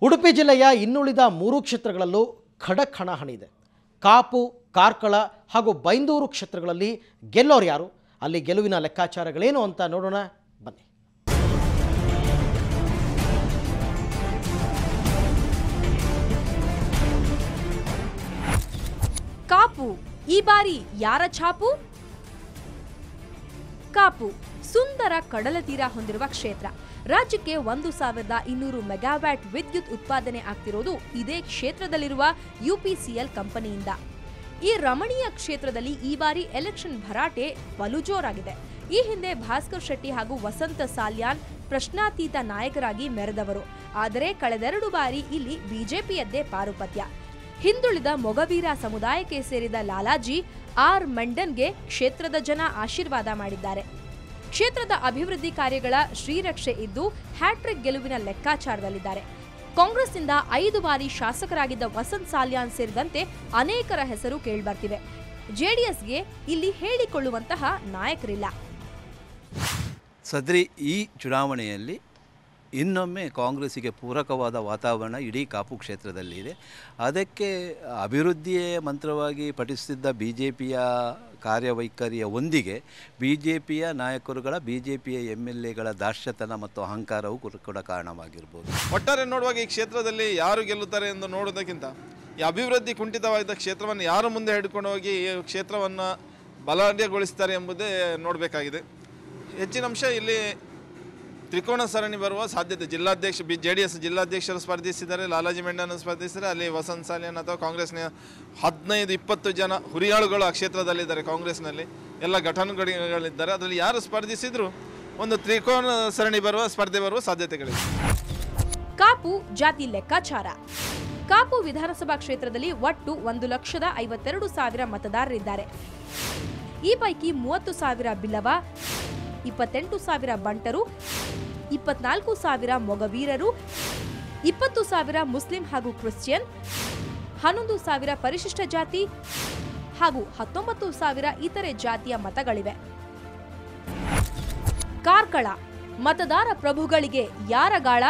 ಉಡುಪಿ ಜಿಲ್ಲೆಯ ಇನ್ನುಳಿದ ಮೂರು ಕ್ಷೇತ್ರಗಳಲ್ಲೂ ಖಡಕ್ ಹಣಾಹಣಿ ಇದೆ ಕಾಪು ಕಾರ್ಕಳ ಹಾಗೂ ಬೈಂದೂರು ಕ್ಷೇತ್ರಗಳಲ್ಲಿ ಗೆಲ್ಲೋರು ಯಾರು ಅಲ್ಲಿ ಗೆಲುವಿನ ಲೆಕ್ಕಾಚಾರಗಳೇನು ಅಂತ ನೋಡೋಣ ಬನ್ನಿ ಕಾಪು ಈ ಬಾರಿ ಯಾರ ಛಾಪು ಕಾಪು ಸುಂದರ ಕಡಲ ತೀರ ಹೊಂದಿರುವ ಕ್ಷೇತ್ರ ರಾಜ್ಯಕ್ಕೆ ಒಂದು ಸಾವಿರದ ಇನ್ನೂರು ಮೆಗಾವ್ಯಾಟ್ ವಿದ್ಯುತ್ ಉತ್ಪಾದನೆ ಆಗ್ತಿರೋದು ಇದೇ ಕ್ಷೇತ್ರದಲ್ಲಿರುವ ಯುಪಿಸಿಎಲ್ ಕಂಪನಿಯಿಂದ ಈ ರಮಣೀಯ ಕ್ಷೇತ್ರದಲ್ಲಿ ಈ ಬಾರಿ ಎಲೆಕ್ಷನ್ ಭರಾಟೆ ಬಲು ಜೋರಾಗಿದೆ ಈ ಹಿಂದೆ ಭಾಸ್ಕರ್ ಶೆಟ್ಟಿ ಹಾಗೂ ವಸಂತ ಸಾಲ್ಯಾನ್ ಪ್ರಶ್ನಾತೀತ ನಾಯಕರಾಗಿ ಮೆರೆದವರು ಆದರೆ ಕಳೆದೆರಡು ಬಾರಿ ಇಲ್ಲಿ ಬಿಜೆಪಿಯದ್ದೇ ಪಾರುಪತ್ಯ ಹಿಂದುಳಿದ ಮೊಗವೀರ ಸಮುದಾಯಕ್ಕೆ ಸೇರಿದ ಲಾಲಾಜಿ ಆರ್ ಮಂಡನ್ಗೆ ಕ್ಷೇತ್ರದ ಜನ ಆಶೀರ್ವಾದ ಮಾಡಿದ್ದಾರೆ ಕ್ಷೇತ್ರದ ಅಭಿವೃದ್ಧಿ ಕಾರ್ಯಗಳ ಶ್ರೀರಕ್ಷೆ ಇದ್ದು ಹ್ಯಾಟ್ರಿಕ್ ಗೆಲುವಿನ ಲೆಕ್ಕಾಚಾರದಲ್ಲಿದ್ದಾರೆ ಕಾಂಗ್ರೆಸ್ನಿಂದ ಐದು ಬಾರಿ ಶಾಸಕರಾಗಿದ್ದ ವಸಂತ್ ಸಾಲ್ಯಾನ್ ಸೇರಿದಂತೆ ಅನೇಕರ ಹೆಸರು ಕೇಳಿಬರ್ತಿವೆ ಜೆಡಿಎಸ್ಗೆ ಇಲ್ಲಿ ಹೇಳಿಕೊಳ್ಳುವಂತಹ ನಾಯಕರಿಲ್ಲ ಸದ್ರಿ ಈ ಚುನಾವಣೆಯಲ್ಲಿ ಇನ್ನೊಮ್ಮೆ ಕಾಂಗ್ರೆಸ್ಸಿಗೆ ಪೂರಕವಾದ ವಾತಾವರಣ ಇಡೀ ಕಾಪು ಕ್ಷೇತ್ರದಲ್ಲಿ ಇದೆ ಅದಕ್ಕೆ ಅಭಿವೃದ್ಧಿಯೇ ಮಂತ್ರವಾಗಿ ಪಠಿಸುತ್ತಿದ್ದ ಬಿ ಜೆ ಪಿಯ ಕಾರ್ಯವೈಖರಿಯ ಒಂದಿಗೆ ಬಿ ಜೆ ಪಿಯ ನಾಯಕರುಗಳ ಬಿ ಜೆ ಪಿಯ ಎಮ್ ಎಲ್ ಎಗಳ ದಾರ್ಷ್ಯತನ ಮತ್ತು ಅಹಂಕಾರವು ಕೂಡ- ಕೂಡ ಕಾರಣವಾಗಿರ್ಬೋದು ಒಟ್ಟಾರೆ ನೋಡುವಾಗ ಈ ಕ್ಷೇತ್ರದಲ್ಲಿ ಯಾರು ಗೆಲ್ಲುತ್ತಾರೆ ಎಂದು ನೋಡೋದಕ್ಕಿಂತ ಈ ಅಭಿವೃದ್ಧಿ ಕುಂಠಿತವಾಗಿದ್ದ ಕ್ಷೇತ್ರವನ್ನು ಯಾರು ಮುಂದೆ ಹಿಡ್ಕೊಂಡು ಹೋಗಿ ಈ ಕ್ಷೇತ್ರವನ್ನು ಬಲಾಢ್ಯಗೊಳಿಸ್ತಾರೆ ಎಂಬುದೇ ನೋಡಬೇಕಾಗಿದೆ ಹೆಚ್ಚಿನ ಅಂಶ ಇಲ್ಲಿ ತ್ರಿಕೋಣ ಸರಣಿ ಬರುವ ಸಾಧ್ಯತೆ ಜಿಲ್ಲಾಧ್ಯಕ್ಷ ಬಿ ಜೆ ಡಿ ಎಸ್ ಜಿಲ್ಲಾಧ್ಯಕ್ಷರು ಸ್ಪರ್ಧಿಸಿದ್ದಾರೆ ಲಾಲಾಜಿ ಮೆಂಡನ್ ಸ್ಪರ್ಧಿಸಿದ್ದಾರೆ ಅಲ್ಲಿ ವಸಂತ್ ಸಾಲಿಯನ್ ಅಥವಾ ಕಾಂಗ್ರೆಸ್ನ ಹದಿನೈದು ಇಪ್ಪತ್ತು ಜನ ಹುರಿಯಾಳುಗಳು ಆ ಕ್ಷೇತ್ರದಲ್ಲಿದ್ದಾರೆ ಕಾಂಗ್ರೆಸ್ನಲ್ಲಿ ಎಲ್ಲ ಘಟನೆಗಳಿದ್ದಾರೆ ಅದರಲ್ಲಿ ಯಾರು ಸ್ಪರ್ಧಿಸಿದ್ರು ಒಂದು ತ್ರಿಕೋನ ಸರಣಿ ಬರುವ ಸ್ಪರ್ಧೆ ಬರುವ ಸಾಧ್ಯತೆಗಳಿವೆ ಕಾಪು ಜಾತಿ ಲೆಕ್ಕಾಚಾರ ಕಾಪು ವಿಧಾನಸಭಾ ಕ್ಷೇತ್ರದಲ್ಲಿ ಒಟ್ಟು ಒಂದು ಲಕ್ಷದ ಐವತ್ತೆರಡು ಸಾವಿರ ಮತದಾರರಿದ್ದಾರೆ ಈ ಪೈಕಿ ಮೂವತ್ತು ಸಾವಿರ ಬಿಲವ ಇಪ್ಪತ್ತೆಂಟು ಸಾವಿರ ಬಂಟರು ಇಪ್ಪತ್ನಾಲ್ಕು ಸಾವಿರ ಮೊಗವೀರರು ಇಪ್ಪತ್ತು ಸಾವಿರ ಮುಸ್ಲಿಂ ಹಾಗೂ ಕ್ರಿಶ್ಚಿಯನ್ ಹನ್ನೊಂದು ಸಾವಿರ ಪರಿಶಿಷ್ಟ ಜಾತಿ ಹಾಗೂ ಹತ್ತೊಂಬತ್ತು ಸಾವಿರ ಇತರೆ ಜಾತಿಯ ಮತಗಳಿವೆ ಕಾರ್ಕಳ ಮತದಾರ ಪ್ರಭುಗಳಿಗೆ ಯಾರ ಗಾಳ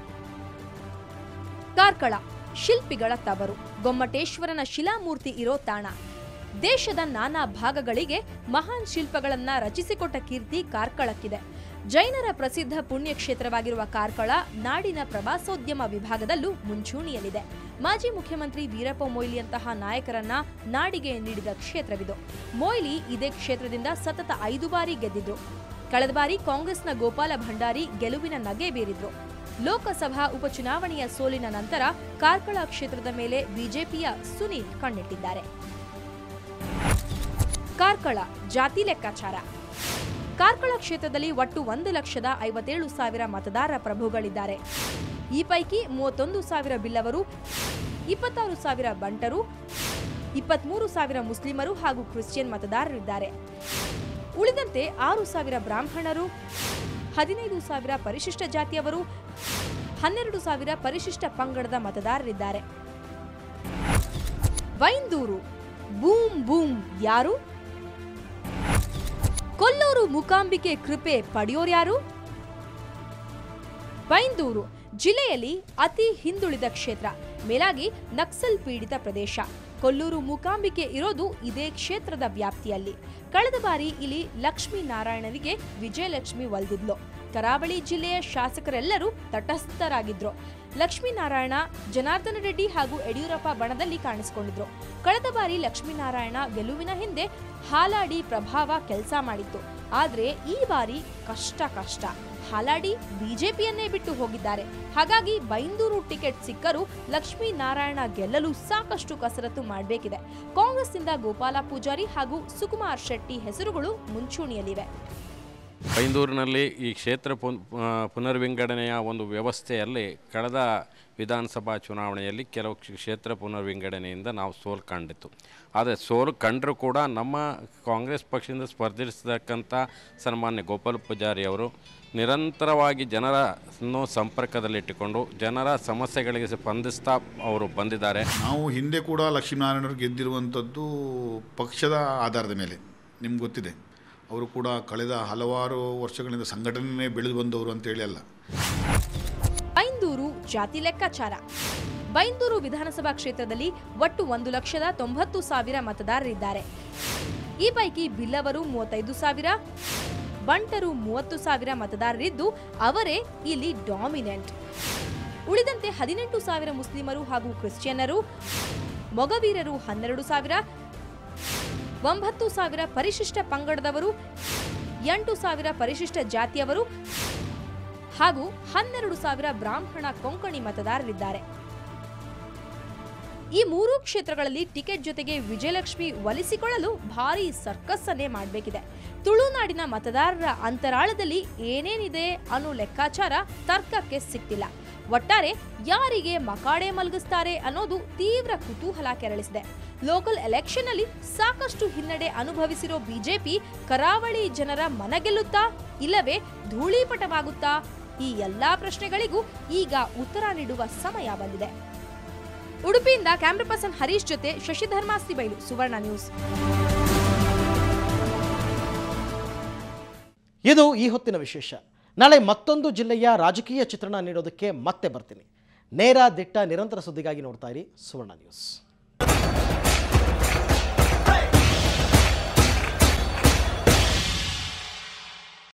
ಕಾರ್ಕಳ ಶಿಲ್ಪಿಗಳ ತವರು ಗೊಮ್ಮಟೇಶ್ವರನ ಶಿಲಾಮೂರ್ತಿ ಇರೋ ತಾಣ ದೇಶದ ನಾನಾ ಭಾಗಗಳಿಗೆ ಮಹಾನ್ ಶಿಲ್ಪಗಳನ್ನ ರಚಿಸಿಕೊಟ್ಟ ಕೀರ್ತಿ ಕಾರ್ಕಳಕ್ಕಿದೆ ಜೈನರ ಪ್ರಸಿದ್ಧ ಪುಣ್ಯಕ್ಷೇತ್ರವಾಗಿರುವ ಕಾರ್ಕಳ ನಾಡಿನ ಪ್ರವಾಸೋದ್ಯಮ ವಿಭಾಗದಲ್ಲೂ ಮುಂಚೂಣಿಯಲ್ಲಿದೆ ಮಾಜಿ ಮುಖ್ಯಮಂತ್ರಿ ವೀರಪ್ಪ ಮೊಯ್ಲಿಯಂತಹ ನಾಯಕರನ್ನ ನಾಡಿಗೆ ನೀಡಿದ ಕ್ಷೇತ್ರವಿದು ಮೊಯ್ಲಿ ಇದೇ ಕ್ಷೇತ್ರದಿಂದ ಸತತ ಐದು ಬಾರಿ ಗೆದ್ದಿದ್ರು ಕಳೆದ ಬಾರಿ ಕಾಂಗ್ರೆಸ್ನ ಗೋಪಾಲ ಭಂಡಾರಿ ಗೆಲುವಿನ ನಗೆ ಬೀರಿದ್ರು ಲೋಕಸಭಾ ಉಪಚುನಾವಣೆಯ ಸೋಲಿನ ನಂತರ ಕಾರ್ಕಳ ಕ್ಷೇತ್ರದ ಮೇಲೆ ಬಿಜೆಪಿಯ ಸುನೀಲ್ ಕಣ್ಣಿಟ್ಟಿದ್ದಾರೆ ಕಾರ್ಕಳ ಜಾತಿ ಲೆಕ್ಕಾಚಾರ ಕಾರ್ಕಳ ಕ್ಷೇತ್ರದಲ್ಲಿ ಒಟ್ಟು ಒಂದು ಲಕ್ಷದ ಐವತ್ತೇಳು ಸಾವಿರ ಮತದಾರ ಪ್ರಭುಗಳಿದ್ದಾರೆ ಈ ಪೈಕಿ ಮೂವತ್ತೊಂದು ಸಾವಿರ ಬಿಲ್ಲವರು ಇಪ್ಪತ್ತಾರು ಸಾವಿರ ಬಂಟರು ಇಪ್ಪತ್ಮೂರು ಸಾವಿರ ಮುಸ್ಲಿಮರು ಹಾಗೂ ಕ್ರಿಶ್ಚಿಯನ್ ಮತದಾರರಿದ್ದಾರೆ ಉಳಿದಂತೆ ಆರು ಸಾವಿರ ಬ್ರಾಹ್ಮಣರು ಹದಿನೈದು ಸಾವಿರ ಪರಿಶಿಷ್ಟ ಜಾತಿಯವರು ಹನ್ನೆರಡು ಸಾವಿರ ಪರಿಶಿಷ್ಟ ಪಂಗಡದ ಮತದಾರರಿದ್ದಾರೆ ಬೈಂದೂರು ಬೂಮ್ ಬೂಮ್ ಯಾರು ಕೊಲ್ಲೂರು ಮೂಕಾಂಬಿಕೆ ಕೃಪೆ ಪಡೆಯೋರ್ಯಾರು ಬೈಂದೂರು ಜಿಲ್ಲೆಯಲ್ಲಿ ಅತಿ ಹಿಂದುಳಿದ ಕ್ಷೇತ್ರ ಮೇಲಾಗಿ ನಕ್ಸಲ್ ಪೀಡಿತ ಪ್ರದೇಶ ಕೊಲ್ಲೂರು ಮೂಕಾಂಬಿಕೆ ಇರೋದು ಇದೇ ಕ್ಷೇತ್ರದ ವ್ಯಾಪ್ತಿಯಲ್ಲಿ ಕಳೆದ ಬಾರಿ ಇಲ್ಲಿ ಲಕ್ಷ್ಮೀ ನಾರಾಯಣನಿಗೆ ವಿಜಯಲಕ್ಷ್ಮಿ ಒಲ್ದಿದ್ಲು ಕರಾವಳಿ ಜಿಲ್ಲೆಯ ಶಾಸಕರೆಲ್ಲರೂ ತಟಸ್ಥರಾಗಿದ್ರು ಲಕ್ಷ್ಮೀನಾರಾಯಣ ಜನಾರ್ದನ ರೆಡ್ಡಿ ಹಾಗೂ ಯಡಿಯೂರಪ್ಪ ಬಣದಲ್ಲಿ ಕಾಣಿಸಿಕೊಂಡಿದ್ರು ಕಳೆದ ಬಾರಿ ಲಕ್ಷ್ಮೀನಾರಾಯಣ ಗೆಲುವಿನ ಹಿಂದೆ ಹಾಲಾಡಿ ಪ್ರಭಾವ ಕೆಲಸ ಮಾಡಿತ್ತು ಆದ್ರೆ ಈ ಬಾರಿ ಕಷ್ಟ ಕಷ್ಟ ಹಾಲಾಡಿ ಬಿಜೆಪಿಯನ್ನೇ ಬಿಟ್ಟು ಹೋಗಿದ್ದಾರೆ ಹಾಗಾಗಿ ಬೈಂದೂರು ಟಿಕೆಟ್ ಸಿಕ್ಕರೂ ಲಕ್ಷ್ಮೀನಾರಾಯಣ ಗೆಲ್ಲಲು ಸಾಕಷ್ಟು ಕಸರತ್ತು ಮಾಡಬೇಕಿದೆ ಕಾಂಗ್ರೆಸ್ನಿಂದ ಗೋಪಾಲ ಪೂಜಾರಿ ಹಾಗೂ ಸುಕುಮಾರ್ ಶೆಟ್ಟಿ ಹೆಸರುಗಳು ಮುಂಚೂಣಿಯಲ್ಲಿವೆ ಬೈಂದೂರಿನಲ್ಲಿ ಈ ಕ್ಷೇತ್ರ ಪುನ್ ಆ, ಪುನರ್ವಿಂಗಡಣೆಯ ಒಂದು ವ್ಯವಸ್ಥೆಯಲ್ಲಿ ಕಳೆದ ವಿಧಾನಸಭಾ ಚುನಾವಣೆಯಲ್ಲಿ ಕೆಲವು ಕ್ಷ- ಕ್ಷೇತ್ರ ಪುನರ್ವಿಂಗಡಣೆಯಿಂದ ನಾವು ಸೋಲು ಕಂಡಿತ್ತು ಆದರೆ ಸೋಲು ಕಂಡರೂ ಕೂಡ ನಮ್ಮ ಕಾಂಗ್ರೆಸ್ ಪಕ್ಷದಿಂದ ಸ್ಪರ್ಧಿಸತಕ್ಕಂಥ ಸನ್ಮಾನ್ಯ ಗೋಪಾಲ್ ಪೂಜಾರಿ ಅವರು ನಿರಂತರವಾಗಿ ಜನರನ್ನು ಸಂಪರ್ಕದಲ್ಲಿಟ್ಟುಕೊಂಡು ಜನರ ಸಮಸ್ಯೆಗಳಿಗೆ ಸ್ಪಂದಿಸ್ತಾ ಅವರು ಬಂದಿದ್ದಾರೆ ನಾವು ಹಿಂದೆ ಕೂಡ ಲಕ್ಷ್ಮೀನಾರಾಯಣರು ಗೆದ್ದಿರುವಂಥದ್ದು ಪಕ್ಷದ ಆಧಾರದ ಮೇಲೆ ನಿಮ್ಗೆ ಗೊತ್ತಿದೆ ಅವರು ಕೂಡ ಕಳೆದ ಹಲವಾರು ವರ್ಷಗಳಿಂದ ಸಂಘಟನೆ ಬೆಳೆದು ಬಂದವರು ಅಂತೇಳಿ ಅಲ್ಲ ಬೈಂದೂರು ಜಾತಿ ಲೆಕ್ಕಾಚಾರ ಬೈಂದೂರು ವಿಧಾನಸಭಾ ಕ್ಷೇತ್ರದಲ್ಲಿ ಒಟ್ಟು ಒಂದು ಲಕ್ಷದ ತೊಂಬತ್ತು ಸಾವಿರ ಮತದಾರರಿದ್ದಾರೆ ಈ ಪೈಕಿ ಬಿಲ್ಲವರು ಮೂವತ್ತೈದು ಸಾವಿರ ಬಂಟರು ಮೂವತ್ತು ಸಾವಿರ ಮತದಾರರಿದ್ದು ಅವರೇ ಇಲ್ಲಿ ಡಾಮಿನೆಂಟ್ ಉಳಿದಂತೆ ಹದಿನೆಂಟು ಸಾವಿರ ಮುಸ್ಲಿಮರು ಹಾಗೂ ಕ್ರಿಶ್ಚಿಯನ್ನರು ಮೊಗವೀರರು ಹನ್ನೆರಡು ಸಾವಿರ ಒಂಬತ್ತು ಸಾವಿರ ಪರಿಶಿಷ್ಟ ಪಂಗಡದವರು ಎಂಟು ಸಾವಿರ ಪರಿಶಿಷ್ಟ ಜಾತಿಯವರು ಹಾಗೂ ಹನ್ನೆರಡು ಸಾವಿರ ಬ್ರಾಹ್ಮಣ ಕೊಂಕಣಿ ಮತದಾರರಿದ್ದಾರೆ ಈ ಮೂರೂ ಕ್ಷೇತ್ರಗಳಲ್ಲಿ ಟಿಕೆಟ್ ಜೊತೆಗೆ ವಿಜಯಲಕ್ಷ್ಮಿ ಒಲಿಸಿಕೊಳ್ಳಲು ಭಾರಿ ಸರ್ಕಸ್ ಅನ್ನೇ ಮಾಡಬೇಕಿದೆ ತುಳುನಾಡಿನ ಮತದಾರರ ಅಂತರಾಳದಲ್ಲಿ ಏನೇನಿದೆ ಅನ್ನೋ ಲೆಕ್ಕಾಚಾರ ತರ್ಕಕ್ಕೆ ಸಿಕ್ತಿಲ್ಲ ಒಟ್ಟಾರೆ ಯಾರಿಗೆ ಮಕಾಡೆ ಮಲಗಿಸ್ತಾರೆ ಅನ್ನೋದು ತೀವ್ರ ಕುತೂಹಲ ಕೆರಳಿಸಿದೆ ಲೋಕಲ್ ಎಲೆಕ್ಷನ್ ಅಲ್ಲಿ ಸಾಕಷ್ಟು ಹಿನ್ನಡೆ ಅನುಭವಿಸಿರೋ ಬಿಜೆಪಿ ಕರಾವಳಿ ಜನರ ಮನಗೆಲ್ಲುತ್ತಾ ಇಲ್ಲವೇ ಧೂಳೀಪಟವಾಗುತ್ತಾ ಈ ಎಲ್ಲಾ ಪ್ರಶ್ನೆಗಳಿಗೂ ಈಗ ಉತ್ತರ ನೀಡುವ ಸಮಯ ಬಂದಿದೆ ಉಡುಪಿಯಿಂದ ಕ್ಯಾಮ್ರಾ ಪರ್ಸನ್ ಹರೀಶ್ ಜೊತೆ ಶಶಿಧರ್ಮಾಸ್ತಿ ಬೈಲು ಸುವರ್ಣ ನ್ಯೂಸ್ ಇದು ಈ ಹೊತ್ತಿನ ವಿಶೇಷ ನಾಳೆ ಮತ್ತೊಂದು ಜಿಲ್ಲೆಯ ರಾಜಕೀಯ ಚಿತ್ರಣ ನೀಡೋದಕ್ಕೆ ಮತ್ತೆ ಬರ್ತೀನಿ ನೇರ ದಿಟ್ಟ ನಿರಂತರ ಸುದ್ದಿಗಾಗಿ ನೋಡ್ತಾ ಇರಿ ಸುವರ್ಣ ನ್ಯೂಸ್